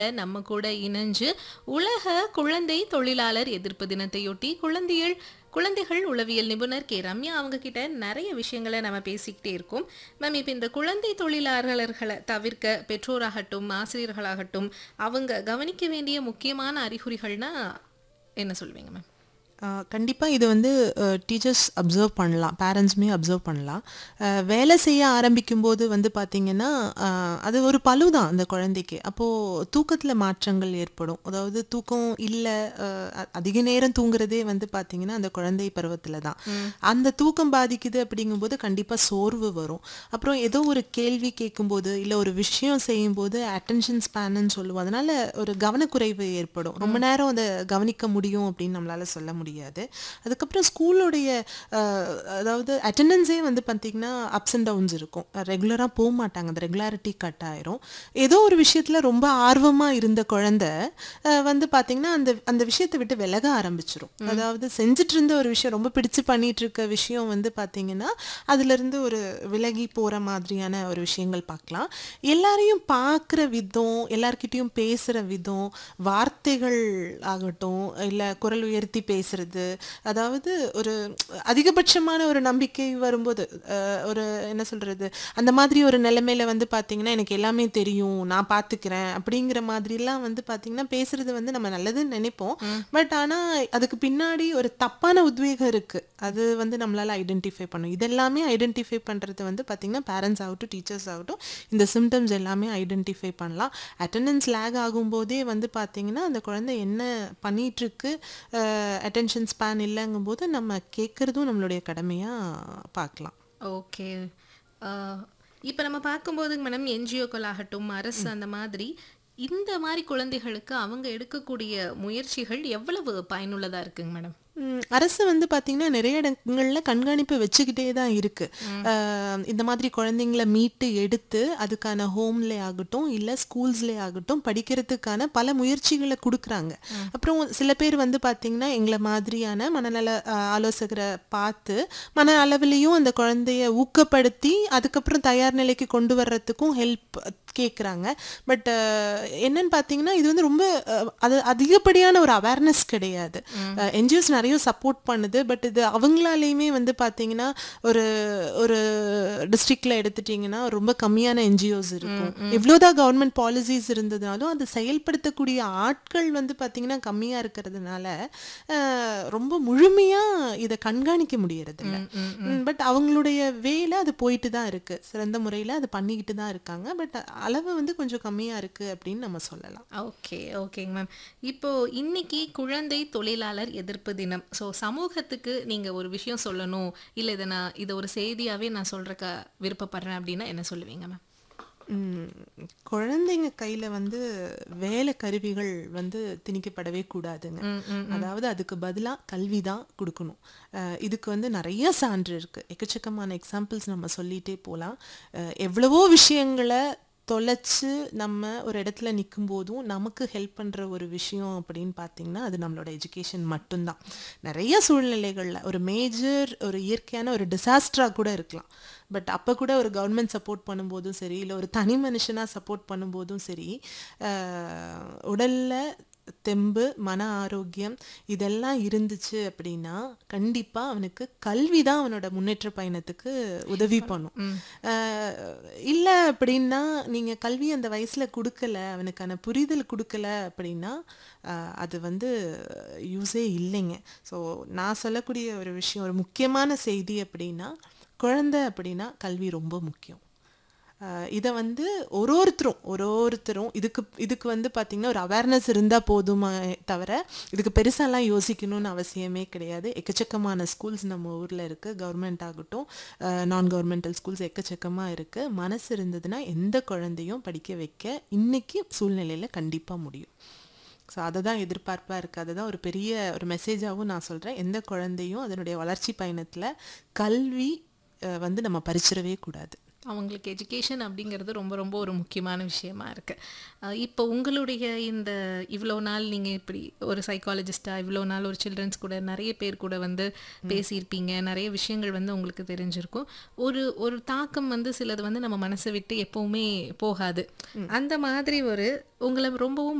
நம்ம கூட இணைஞ்சு உலக குழந்தை தொழிலாளர் எதிர்ப்பு தினத்தையொட்டி குழந்தைகள் குழந்தைகள் உளவியல் நிபுணர் கே ரம்யா அவங்க கிட்ட நிறைய விஷயங்களை நம்ம பேசிக்கிட்டே இருக்கோம் மேம் இப்போ இந்த குழந்தை தொழிலாளர்களை தவிர்க்க பெற்றோராகட்டும் ஆசிரியர்களாகட்டும் அவங்க கவனிக்க வேண்டிய முக்கியமான அறிகுறிகள்னா என்ன சொல்லுவீங்க மேம் கண்டிப்பாக இது வந்து டீச்சர்ஸ் அப்சர்வ் பண்ணலாம் பேரண்ட்ஸுமே அப்சர்வ் பண்ணலாம் அஹ், வேலை செய்ய ஆரம்பிக்கும் போது வந்து பார்த்திங்கன்னா அஹ், அது ஒரு பளு தான் அந்த குழந்தைக்கு அப்போது தூக்கத்தில் மாற்றங்கள் ஏற்படும் அதாவது தூக்கம் இல்லை அதிக நேரம் தூங்குறதே வந்து பார்த்திங்கன்னா அந்த குழந்தை பருவத்தில் தான் அந்த தூக்கம் பாதிக்குது அப்படிங்கும்போது கண்டிப்பாக சோர்வு வரும் அப்புறம் ஏதோ ஒரு கேள்வி கேட்கும்போது இல்லை ஒரு விஷயம் செய்யும்போது அட்டென்ஷன் ஸ்பேனுன்னு சொல்லுவோம் அதனால ஒரு கவனக்குறைவு ஏற்படும் ரொம்ப நேரம் அதை கவனிக்க முடியும் அப்படின்னு நம்மளால சொல்ல முடியாது அதுக்கப்புறம் ஸ்கூலோடைய அதாவது அட்டெண்டன்ஸே வந்து பார்த்தீங்கன்னா அப்ஸ் அண்ட் டவுன்ஸ் இருக்கும் ரெகுலராக போக மாட்டாங்க அந்த ரெகுலாரிட்டி கட் ஆயிரும் ஏதோ ஒரு விஷயத்தில் ரொம்ப ஆர்வமாக இருந்த குழந்தை அஹ், வந்து பார்த்தீங்கன்னா அந்த அந்த விஷயத்தை விட்டு விலக ஆரம்பிச்சிரும் அதாவது செஞ்சுட்டு இருந்த ஒரு விஷயம் ரொம்ப பிடிச்சு பண்ணிட்டு இருக்க விஷயம் வந்து பார்த்தீங்கன்னா அதுலேருந்து ஒரு விலகி போகிற மாதிரியான ஒரு விஷயங்கள் பார்க்கலாம் எல்லாரையும் பார்க்குற விதம் எல்லார்கிட்டயும் பேசுகிற விதம் வார்த்தைகள் ஆகட்டும் இல்லை குரல் உயர்த்தி பேசுறது அதாவது ஒரு அதிகபட்சமான ஒரு நம்பிக்கை வரும்போது அஹ், ஒரு என்ன சொல்றது அந்த மாதிரி ஒரு நிலைமையில வந்து பார்த்தீங்கன்னா எனக்கு எல்லாமே தெரியும் நான் பார்த்துக்கிறேன் அப்படிங்கிற மாதிரிலாம் வந்து பார்த்தீங்கன்னா பேசுறது வந்து நம்ம நல்லதுன்னு நினைப்போம் பட் ஆனால் அதுக்கு பின்னாடி ஒரு தப்பான உத்வேகம் இருக்கு அது வந்து நம்மளால ஐடென்டிஃபை பண்ணும் இதெல்லாமே ஐடென்டிஃபை பண்றது வந்து பார்த்தீங்கன்னா பேரண்ட்ஸ் ஆகட்டும் டீச்சர்ஸ் ஆகட்டும் இந்த சிம்டம்ஸ் எல்லாமே ஐடென்டிஃபை பண்ணலாம் அட்டெண்டன்ஸ் லேக் ஆகும்போதே வந்து பார்த்தீங்கன்னா அந்த குழந்தை என்ன பண்ணிட்டு இருக்கு அட்டென்ஷன் ஸ்பேன் இல்லைங்கும்போது நம்ம கேட்குறதும் நம்மளுடைய கடமையாக பார்க்கலாம் ஓகே இப்போ நம்ம பார்க்கும்போது மேடம் என்ஜிஓக்கள் ஆகட்டும் அரசு அந்த மாதிரி இந்த மாதிரி குழந்தைகளுக்கு அவங்க எடுக்கக்கூடிய முயற்சிகள் எவ்வளவு பயனுள்ளதா இருக்குங்க மேடம் ம், அரசு வந்து பாத்தீங்கன்னா நிறைய இடங்கள்ல கண்காணிப்பு வச்சுக்கிட்டே தான் இருக்கு அஹ், இந்த மாதிரி குழந்தைங்கள மீட்டு எடுத்து அதுக்கான ஹோம்லே ஆகட்டும் இல்ல ஸ்கூல்ஸ்லே ஆகட்டும் படிக்கிறதுக்கான பல முயற்சிகளை கொடுக்குறாங்க அப்புறம் சில பேர் வந்து பாத்தீங்கன்னா எங்களை மாதிரியான மனநல அஹ், ஆலோசகரை பார்த்து மன அளவிலையும் அந்த குழந்தைய ஊக்கப்படுத்தி அதுக்கப்புறம் தயார் நிலைக்கு கொண்டு வர்றதுக்கும் ஹெல்ப் கேட்குறாங்க பட் என்னன்னு பார்த்தீங்கன்னா இது வந்து ரொம்ப அஹ், அது அதிகப்படியான ஒரு அவேர்னஸ் கிடையாது என்ஜிஓஸ் நிறைய சப்போர்ட் பண்ணுது பட் இது அவங்களாலேயுமே வந்து பார்த்தீங்கன்னா ஒரு ஒரு டிஸ்ட்ரிக்ட்ல எடுத்துட்டிங்கன்னா ரொம்ப கம்மியான என்ஜிஓஸ் இருக்கும் எவ்வளோதான் கவர்மெண்ட் பாலிசிஸ் இருந்ததுனாலும் அதை செயல்படுத்தக்கூடிய ஆட்கள் வந்து பார்த்தீங்கன்னா கம்மியாக இருக்கிறதுனால அஹ், ரொம்ப முழுமையாக இதை கண்காணிக்க முடியறதில்ல பட் அவங்களுடைய வேலை அது போயிட்டு தான் இருக்கு சிறந்த முறையில் அது பண்ணிக்கிட்டு தான் இருக்காங்க பட் அளவு வந்து கொஞ்சம் கம்மியாக இருக்கு அப்படின்னு நம்ம சொல்லலாம் ஓகே ஓகேங்க மேம் இப்போ இன்னைக்கு குழந்தை தொழிலாளர் எதிர்ப்பு தினம் ஸோ சமூகத்துக்கு நீங்க ஒரு விஷயம் சொல்லணும் இல்லை இதை நான் இதை ஒரு செய்தியாவே நான் சொல்றக்க விருப்பப்படுறேன் அப்படின்னா என்ன சொல்லுவீங்க மேம் ம், குழந்தைங்க கையில வந்து வேலை கருவிகள் வந்து திணிக்கப்படவே கூடாதுங்க அதாவது அதுக்கு பதிலா கல்வி தான் கொடுக்கணும் அஹ், இதுக்கு வந்து நிறைய சான்று இருக்கு எக்கச்சக்கமான எக்ஸாம்பிள்ஸ் நம்ம சொல்லிட்டே போகலாம் எவ்வளவோ விஷயங்களை தொலைச்சு நம்ம ஒரு இடத்துல நிற்கும் போதும் நமக்கு ஹெல்ப் பண்ணுற ஒரு விஷயம் அப்படின்னு பார்த்தீங்கன்னா அது நம்மளோட எஜுகேஷன் மட்டும்தான் நிறைய சூழ்நிலைகளில் ஒரு மேஜர் ஒரு இயற்கையான ஒரு டிசாஸ்டராக கூட இருக்கலாம் பட் அப்போ கூட ஒரு கவர்மெண்ட் சப்போர்ட் பண்ணும்போதும் சரி இல்லை ஒரு தனி மனுஷனாக சப்போர்ட் பண்ணும்போதும் சரி அஹ், உடல்ல தெம்பு மன ஆரோக்கியம் இதெல்லாம் இருந்துச்சு அப்படின்னா கண்டிப்பா அவனுக்கு கல்வி தான் அவனோட முன்னேற்ற பயணத்துக்கு உதவி பண்ணும் அஹ், இல்ல அப்படின்னா நீங்க கல்வி அந்த வயசுல கொடுக்கல அவனுக்கான புரிதல் கொடுக்கல அப்படின்னா அஹ், அது வந்து யூஸே இல்லைங்க ஸோ நான் சொல்லக்கூடிய ஒரு விஷயம் ஒரு முக்கியமான செய்தி அப்படின்னா குழந்தை அப்படின்னா கல்வி ரொம்ப முக்கியம் இதை வந்து ஒரு ஒருத்தரும் ஒரு ஒருத்தரும் இதுக்கு இதுக்கு வந்து பார்த்திங்கன்னா ஒரு அவேர்னஸ் இருந்தால் போதுமா தவிர இதுக்கு பெருசாலாம் யோசிக்கணும்னு அவசியமே கிடையாது எக்கச்சக்கமான ஸ்கூல்ஸ் நம்ம ஊரில் இருக்குது கவர்மெண்ட் ஆகட்டும் நான் கவர்மெண்டல் ஸ்கூல்ஸ் எக்கச்சக்கமாக இருக்குது மனசு இருந்ததுன்னா எந்த குழந்தையும் படிக்க வைக்க இன்னைக்கு சூழ்நிலையில் கண்டிப்பாக முடியும் ஸோ அதை தான் எதிர்பார்ப்பாக இருக்குது அதுதான் ஒரு பெரிய ஒரு மெசேஜாகவும் நான் சொல்கிறேன் எந்த குழந்தையும் அதனுடைய வளர்ச்சி பயணத்தில் கல்வி அஹ், வந்து நம்ம பறிச்சிடவே கூடாது அவங்களுக்கு எஜுகேஷன் அப்படிங்கிறது ரொம்ப ரொம்ப ஒரு முக்கியமான விஷயமா இருக்கு அஹ் இப்போ உங்களுடைய இந்த இவ்வளோ நாள் நீங்கள் இப்படி ஒரு சைக்காலஜிஸ்டா இவ்வளோ நாள் ஒரு சில்ட்ரன்ஸ் கூட நிறைய பேர் கூட வந்து பேசியிருப்பீங்க நிறைய விஷயங்கள் வந்து உங்களுக்கு தெரிஞ்சிருக்கும் ஒரு ஒரு தாக்கம் வந்து சிலது வந்து நம்ம மனசை விட்டு எப்பவுமே போகாது அந்த மாதிரி ஒரு உங்களை ரொம்பவும்